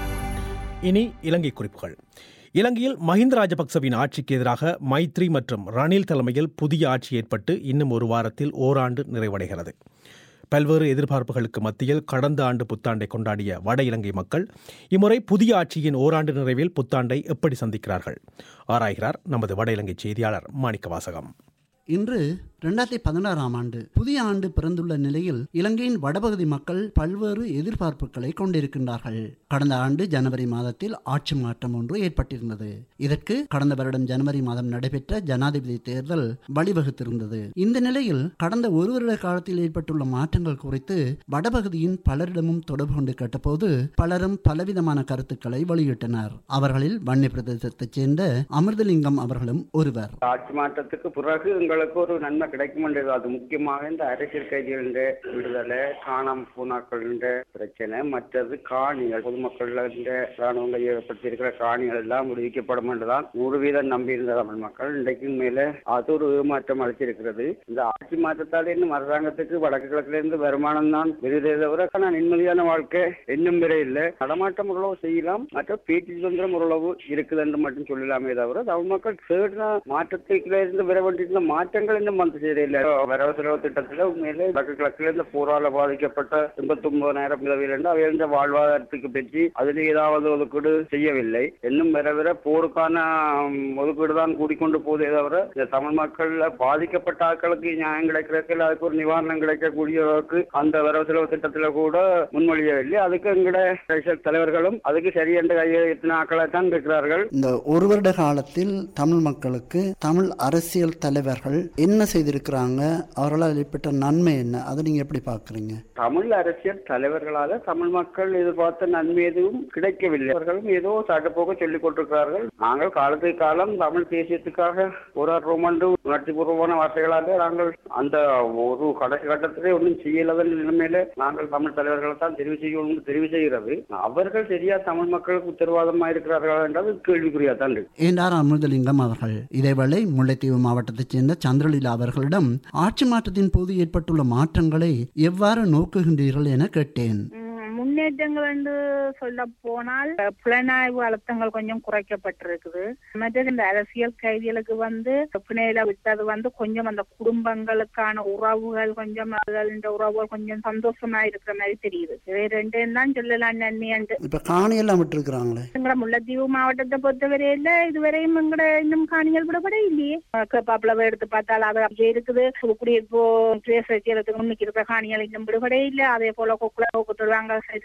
இனி இலங்கை குறிப்புகள் இலங்கையில் மஹிந்த ராஜபக்சவின் ஆட்சிக்கு எதிராக மைத்ரி மற்றும் ரணில் தலைமையில் புதிய ஆட்சி ஏற்பட்டு இன்னும் ஒரு வாரத்தில் ஓராண்டு நிறைவடைகிறது பல்வேறு எதிர்பார்ப்புகளுக்கு மத்தியில் கடந்த ஆண்டு புத்தாண்டை கொண்டாடிய வட இலங்கை மக்கள் இம்முறை புதிய ஆட்சியின் ஓராண்டு நிறைவில் புத்தாண்டை எப்படி சந்திக்கிறார்கள் ஆராய்கிறார் நமது வட இலங்கை செய்தியாளர் மாணிக்க வாசகம் இன்று ரெண்டாயிரத்தி பதினாறாம் ஆண்டு புதிய ஆண்டு பிறந்துள்ள நிலையில் இலங்கையின் வடபகுதி மக்கள் பல்வேறு எதிர்பார்ப்புகளை கொண்டிருக்கின்றார்கள் கடந்த ஆண்டு ஜனவரி மாதத்தில் ஆட்சி மாற்றம் ஒன்று ஏற்பட்டிருந்தது இதற்கு கடந்த வருடம் ஜனவரி மாதம் நடைபெற்ற ஜனாதிபதி தேர்தல் வழிவகுத்திருந்தது இந்த நிலையில் கடந்த ஒரு வருட காலத்தில் ஏற்பட்டுள்ள மாற்றங்கள் குறித்து வடபகுதியின் பலரிடமும் தொடர்பு கொண்டு கேட்டபோது பலரும் பலவிதமான கருத்துக்களை வெளியிட்டனர் அவர்களில் வன்னி பிரதேசத்தைச் சேர்ந்த அமிர்தலிங்கம் அவர்களும் ஒருவர் ஆட்சி மாற்றத்துக்கு பிறகு எங்களுக்கு ஒரு நன்மை கிடைக்கும் என்றது அது முக்கியமாக இந்த அரசியல் கைதிகளின் விடுதலை காணாம பூனாக்களின் பிரச்சனை மற்றது காணிகள் பொதுமக்கள் ராணுவம் கையகப்படுத்தியிருக்கிற காணிகள் எல்லாம் விடுவிக்கப்படும் என்றுதான் நூறு வீதம் நம்பியிருந்த தமிழ் மக்கள் இன்றைக்கு மேலே அது ஒரு ஏமாற்றம் அளித்திருக்கிறது இந்த ஆட்சி மாற்றத்தால் இன்னும் அரசாங்கத்துக்கு வடக்கு கிழக்குல இருந்து வருமானம் தான் விருதே தவிர ஆனால் நிம்மதியான வாழ்க்கை இன்னும் வரை இல்லை நடமாட்டம் ஓரளவு செய்யலாம் மற்ற பேச்சு சுதந்திரம் ஓரளவு இருக்குது என்று மட்டும் சொல்லலாமே தவிர தமிழ் மக்கள் தேடின மாற்றத்துக்குள்ள இருந்து வர வேண்டியிருந்த மாற்றங்கள் இன்னும் வந்து சரியில்லை வரவு செலவு திட்டத்தில் உண்மையிலே வடக்கு கிழக்குல இருந்து போரால பாதிக்கப்பட்ட எண்பத்தி ஒன்பதாயிரம் உதவியிலிருந்து அவையிருந்த வாழ்வாதாரத்துக்கு பெற்று அதில் ஏதாவது ஒதுக்கீடு செய்யவில்லை இன்னும் வர வர போருக்கான ம், ஒதுக்கீடு தான் கூடிக்கொண்டு போதே தவிர இந்த தமிழ் மக்கள் பாதிக்கப்பட்ட ஆட்களுக்கு நியாயம் கிடைக்கிறதுக்கு அதுக்கு ஒரு நிவாரணம் கிடைக்கக்கூடிய அளவுக்கு அந்த வரவு செலவு திட்டத்துல கூட முன்மொழியவில்லை அதுக்கு எங்கட அரசியல் தலைவர்களும் அதுக்கு சரியென்று கையெழுத்தின ஆட்களை தான் இருக்கிறார்கள் இந்த ஒரு வருட காலத்தில் தமிழ் மக்களுக்கு தமிழ் அரசியல் தலைவர்கள் என்ன செய்திருக்கிறாங்க அவர்களால் ஏற்பட்ட நன்மை என்ன அதை நீங்க எப்படி பாக்குறீங்க தமிழ் அரசியல் தலைவர்களால தமிழ் மக்கள் எதிர்பார்த்த நன்மை எதுவும் கிடைக்கவில்லை அவர்களும் ஏதோ சட்டப்போக்க சொல்லிக் கொண்டிருக்கிறார்கள் நாங்கள் காலத்துக்கு காலம் தமிழ் தேசியத்துக்காக போராடுறோம் என்று உணர்ச்சிபூர்வமான வார்த்தைகளாக நாங்கள் அந்த ஒரு கடைசி கட்டத்திலே ஒன்றும் செய்யலாத நிலைமையில நாங்கள் தமிழ் தலைவர்களை தான் தெரிவு செய்யணும் என்று தெரிவு செய்கிறது அவர்கள் சரியா தமிழ் மக்களுக்கு உத்தரவாதமா இருக்கிறார்களா என்றது கேள்விக்குறியா தான் இருக்கு ஏண்டார் அமிர்தலிங்கம் அவர்கள் இதேவேளை முல்லைத்தீவு மாவட்டத்தைச் சேர்ந்த சந்திரலீலா அவர்களிடம் ஆட்சி மாற்றத்தின் போது ஏற்பட்டுள்ள மாற்றங்களை எவ்வாறு நோக்குகின்றீர்கள் என கேட்டேன் முன்னேற்றங்கள் என்று சொல்ல போனால் அஹ், புலனாய்வு அழுத்தங்கள் கொஞ்சம் குறைக்கப்பட்டிருக்குது மற்றது இந்த அரசியல் கைதிகளுக்கு வந்து பிணையில விட்டது வந்து கொஞ்சம் அந்த குடும்பங்களுக்கான உறவுகள் கொஞ்சம் அதுகள் இந்த உறவுகள் கொஞ்சம் சந்தோஷமா இருக்கிற மாதிரி தெரியுது இவை ரெண்டும் தான் சொல்லலாம் நன்மையாண்டு இப்ப காணியெல்லாம் விட்டுருக்குறாங்களே எங்கட முல்லைத்தீவு மாவட்டத்தை பொறுத்தவரையில இதுவரையும் எங்கட இன்னும் காணிகள் விடப்பட இல்லையே கேப்பாப்புலவை எடுத்து பார்த்தால் அது அப்படியே இருக்குது குடியிருப்போ பேச வைக்கிறதுக்கு முன்னுக்கு இருக்கிற காணிகள் இன்னும் விடுபட இல்லை அதே போல கொக்குல கொக்குத்துருவாங்க சைட்ல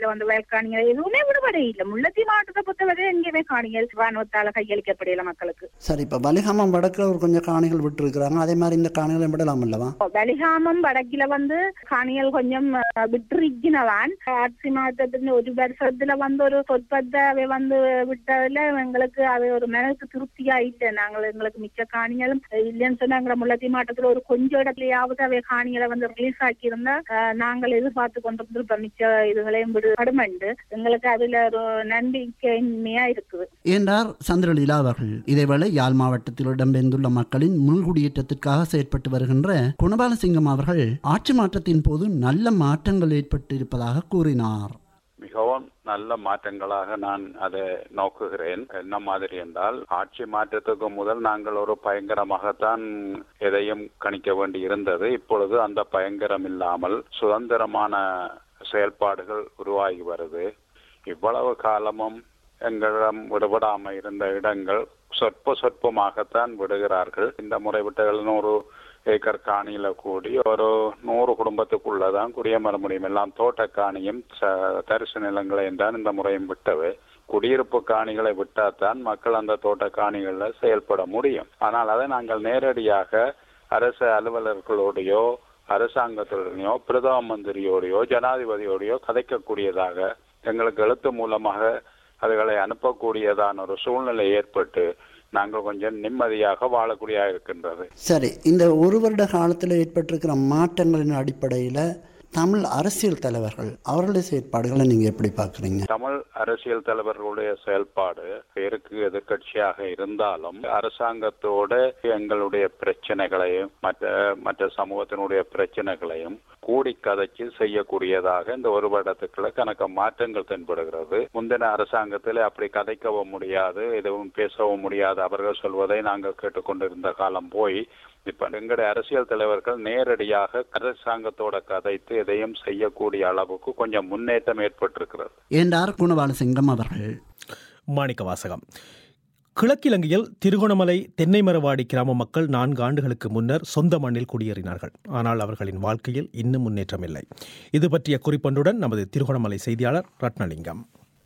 சைட்ல வந்து வயல்காணிகள் எதுவுமே விடுபட இல்லை முல்லைத்தீவு மாவட்டத்தை பொறுத்தவரை எங்கேயுமே காணிகள் ராணுவத்தால கையளிக்கப்படையில மக்களுக்கு சரி இப்போ வலிகாமம் வடக்கில் ஒரு கொஞ்சம் காணிகள் விட்டு இருக்கிறாங்க அதே மாதிரி இந்த காணிகளை விடலாம் அல்லவா வலிகாமம் வடக்கில வந்து காணிகள் கொஞ்சம் விட்டுருக்கினவான் ஆட்சி மாற்றத்தின் ஒரு வருஷத்துல வந்து ஒரு சொற்பத்தை அவை வந்து விட்டதுல எங்களுக்கு அது ஒரு மனதுக்கு திருப்தியா இல்லை நாங்கள் எங்களுக்கு மிச்ச காணிகளும் இல்லைன்னு சொன்னா எங்களை முல்லைத்தீவு மாவட்டத்துல ஒரு கொஞ்சம் இடத்துலயாவது அவை காணிகளை வந்து ரிலீஸ் ஆக்கி இருந்தா நாங்கள் எதிர்பார்த்து கொண்டு இப்ப மிச்ச இதுகளையும் விடுபடுமெண்டு எங்களுக்கு அதுல ஒரு நம்பிக்கையின்மையா இருக்குது என்றார் சந்திரலீலா அவர்கள் இதேவேளை யாழ் மாவட்டத்தில் இடம்பெயர்ந்துள்ள மக்களின் முன்குடியேற்றத்திற்காக செயற்பட்டு வருகின்ற குணபாலசிங்கம் அவர்கள் ஆட்சி மாற்றத்தின் போது நல்ல மாற்றங்கள் ஏற்பட்டு இருப்பதாக கூறினார் மிகவும் நல்ல மாற்றங்களாக நான் அதை நோக்குகிறேன் என்ன மாதிரி என்றால் ஆட்சி மாற்றத்துக்கு முதல் நாங்கள் ஒரு பயங்கரமாகத்தான் எதையும் கணிக்க வேண்டி இருந்தது இப்பொழுது அந்த பயங்கரம் இல்லாமல் சுதந்திரமான செயல்பாடுகள் உருவாகி வருது இவ்வளவு காலமும் எங்களிடம் விடுபடாம இருந்த இடங்கள் சொற்ப சொற்பமாகத்தான் விடுகிறார்கள் இந்த முறை விட்டுகள் நூறு ஏக்கர் காணியில கூடி ஒரு நூறு குடும்பத்துக்குள்ளதான் குடியமர முடியும் எல்லாம் தோட்ட காணியும் தரிசு நிலங்களையும் தான் இந்த முறையும் விட்டவை குடியிருப்பு காணிகளை விட்டாதான் மக்கள் அந்த தோட்ட காணிகள்ல செயல்பட முடியும் ஆனால் அதை நாங்கள் நேரடியாக அரசு அலுவலர்களோடையோ அரசாங்கத்துடனோ பிரதம மந்திரியோடையோ ஜனாதிபதியோடையோ கதைக்கக்கூடியதாக எங்களுக்கு எழுத்து மூலமாக அதுகளை அனுப்பக்கூடியதான ஒரு சூழ்நிலை ஏற்பட்டு நாங்கள் கொஞ்சம் நிம்மதியாக வாழக்கூடிய இருக்கின்றது சரி இந்த ஒரு வருட காலத்தில் ஏற்பட்டிருக்கிற மாற்றங்களின் அடிப்படையில் தமிழ் அரசியல் தலைவர்கள் அவர்களுடைய செயற்பாடுகளை நீங்க எப்படி பாக்குறீங்க தமிழ் அரசியல் தலைவர்களுடைய செயல்பாடு பேருக்கு எதிர்கட்சியாக இருந்தாலும் அரசாங்கத்தோட எங்களுடைய பிரச்சனைகளையும் மற்ற மற்ற சமூகத்தினுடைய பிரச்சனைகளையும் கூடி கதைச்சு செய்யக்கூடியதாக இந்த ஒரு வருடத்துக்குள்ள கணக்க மாற்றங்கள் தென்படுகிறது முந்தின அரசாங்கத்தில் அப்படி கதைக்கவும் முடியாது எதுவும் பேசவும் முடியாது அவர்கள் சொல்வதை நாங்கள் கேட்டுக்கொண்டிருந்த காலம் போய் இப்ப எங்களுடைய அரசியல் தலைவர்கள் நேரடியாக அரசாங்கத்தோட கதைத்து எதையும் செய்யக்கூடிய அளவுக்கு கொஞ்சம் முன்னேற்றம் ஏற்பட்டிருக்கிறது என்றார் குணபாலசிங்கம் அவர்கள் மாணிக்க வாசகம் கிழக்கிலங்கையில் திருகோணமலை தென்னைமரவாடி கிராம மக்கள் நான்கு ஆண்டுகளுக்கு முன்னர் சொந்த மண்ணில் குடியேறினார்கள் ஆனால் அவர்களின் வாழ்க்கையில் இன்னும் முன்னேற்றம் இல்லை இது பற்றிய குறிப்பொன்றுடன் நமது திருகோணமலை செய்தியாளர் ரத்னலிங்கம்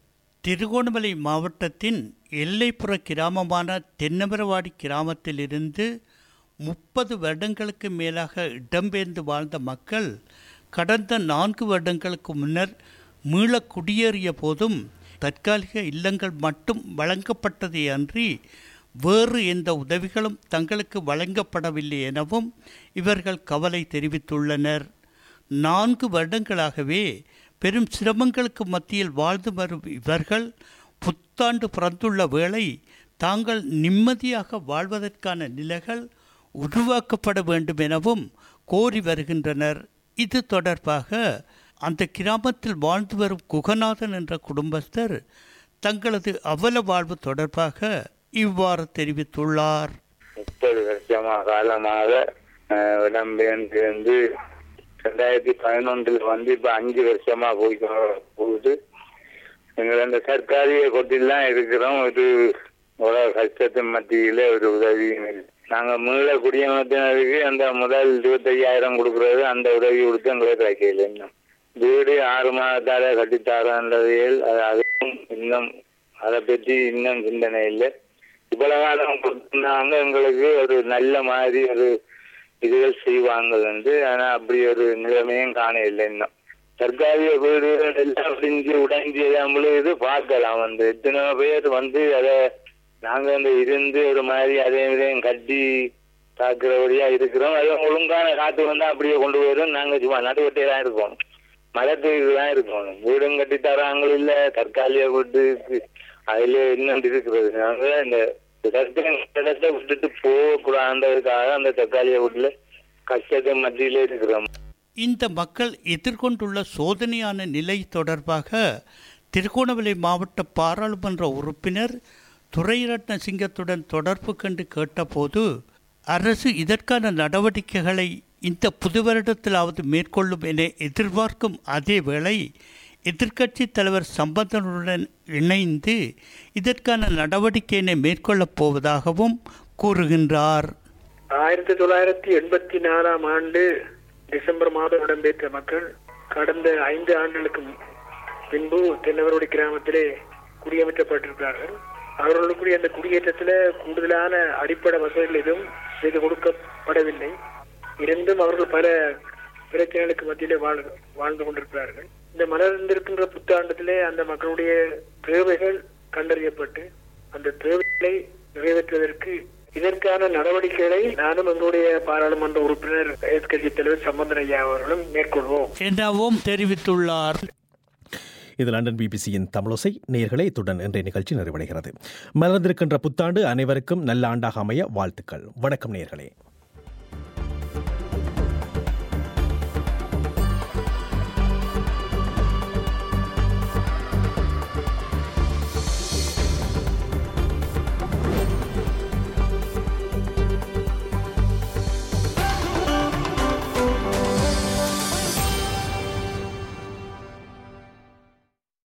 திருகோணமலை மாவட்டத்தின் எல்லைப்புற கிராமமான தென்னமரவாடி கிராமத்திலிருந்து முப்பது வருடங்களுக்கு மேலாக இடம்பெயர்ந்து வாழ்ந்த மக்கள் கடந்த நான்கு வருடங்களுக்கு முன்னர் மீள குடியேறிய போதும் தற்காலிக இல்லங்கள் மட்டும் வழங்கப்பட்டதே அன்றி வேறு எந்த உதவிகளும் தங்களுக்கு வழங்கப்படவில்லை எனவும் இவர்கள் கவலை தெரிவித்துள்ளனர் நான்கு வருடங்களாகவே பெரும் சிரமங்களுக்கு மத்தியில் வாழ்ந்து வரும் இவர்கள் புத்தாண்டு பிறந்துள்ள வேளை தாங்கள் நிம்மதியாக வாழ்வதற்கான நிலைகள் உருவாக்கப்பட வேண்டும் எனவும் கோரி வருகின்றனர் இது தொடர்பாக அந்த கிராமத்தில் வாழ்ந்து வரும் குகநாதன் என்ற குடும்பஸ்தர் தங்களது அவல வாழ்வு தொடர்பாக இவ்வாறு தெரிவித்துள்ளார் முப்பது வருஷமா காலமாக இடம்பெயர்ந்து வந்து ரெண்டாயிரத்தி பதினொன்றுல வந்து இப்ப அஞ்சு வருஷமா போய் போகுது எங்களை அந்த சர்க்காரிய கொட்டில் தான் இருக்கிறோம் இது ஒரு கஷ்டத்தின் மத்தியில ஒரு உதவியும் இல்லை நாங்க மீள குடியமர்த்தினதுக்கு அந்த முதல் இருபத்தையாயிரம் கொடுக்கறது அந்த உதவி கொடுத்து எங்களுக்கு கிடைக்கல இன்னும் வீடு ஆறு மாதத்தால கட்டித்தாரன்றதையில் அதுவும் இன்னும் அதை பற்றி இன்னும் சிந்தனை இல்லை இவ்வளவு காலம் கொடுத்திருந்தாங்க எங்களுக்கு ஒரு நல்ல மாதிரி ஒரு இதுகள் செய்வாங்க வந்து ஆனா அப்படி ஒரு நிலைமையும் காண இல்லை இன்னும் தற்காலிக வீடுகள் எல்லாம் பிரிஞ்சு உடைஞ்சு நம்மளும் இது பார்க்கலாம் வந்து எத்தனை பேர் வந்து அதை நாங்க வந்து இருந்து ஒரு மாதிரி அதே இதையும் கட்டி தாக்குறபடியா இருக்கிறோம் அது ஒழுங்கான காத்து வந்தா அப்படியே கொண்டு போயிடும் நாங்க சும்மா நடுவட்டே தான் இருக்கோம் மரத்துக்கு தான் இருக்கணும் வீடும் கட்டி தராங்களும் இல்ல தற்காலிக வீட்டு அதுல இன்னும் இருக்கிறது நாங்க இந்த இடத்தை விட்டுட்டு போகக்கூடாதுன்றதுக்காக அந்த தற்காலிக வீட்டுல கஷ்டத்தை மத்தியில இருக்கிறோம் இந்த மக்கள் எதிர்கொண்டுள்ள சோதனையான நிலை தொடர்பாக திருகோணமலை மாவட்ட பாராளுமன்ற உறுப்பினர் துரைரட்ன சிங்கத்துடன் தொடர்பு கண்டு கேட்டபோது அரசு இதற்கான நடவடிக்கைகளை இந்த புது வருடத்திலாவது மேற்கொள்ளும் என எதிர்பார்க்கும் அதே வேளை எதிர்க்கட்சி தலைவர் சம்பந்தனுடன் இணைந்து இதற்கான நடவடிக்கையினை மேற்கொள்ளப் போவதாகவும் கூறுகின்றார் ஆயிரத்தி தொள்ளாயிரத்தி எண்பத்தி நாலாம் ஆண்டு டிசம்பர் மாதம் இடம்பெற்ற மக்கள் கடந்த ஐந்து ஆண்டுகளுக்கு பின்பு தென்னவரோடி கிராமத்திலே குடியமற்றப்பட்டிருக்கிறார்கள் அவர்களுக்குரிய அந்த குடியேற்றத்தில் கூடுதலான அடிப்படை வசதிகள் எதுவும் செய்து கொடுக்கப்படவில்லை இருந்தும் அவர்கள் பல பிரச்சனைகளுக்கு மத்தியிலே வாழ் வாழ்ந்து கொண்டிருக்கிறார்கள் இந்த மலர்ந்திருக்கின்ற புத்தாண்டத்திலே அந்த மக்களுடைய தேவைகள் கண்டறியப்பட்டு அந்த தேவைகளை நிறைவேற்றுவதற்கு இதற்கான நடவடிக்கைகளை நானும் எங்களுடைய பாராளுமன்ற உறுப்பினர் எதிர்கட்சி தலைவர் சம்பந்தன் ஐயா அவர்களும் மேற்கொள்வோம் எனவும் தெரிவித்துள்ளார் இது லண்டன் பிபிசியின் தமிழோசை நேயர்களே இத்துடன் இன்றைய நிகழ்ச்சி நிறைவடைகிறது மலர்ந்திருக்கின்ற புத்தாண்டு அனைவருக்கும் நல்ல ஆண்டாக அமைய வாழ்த்துக்கள் வணக்கம் நேயர்களே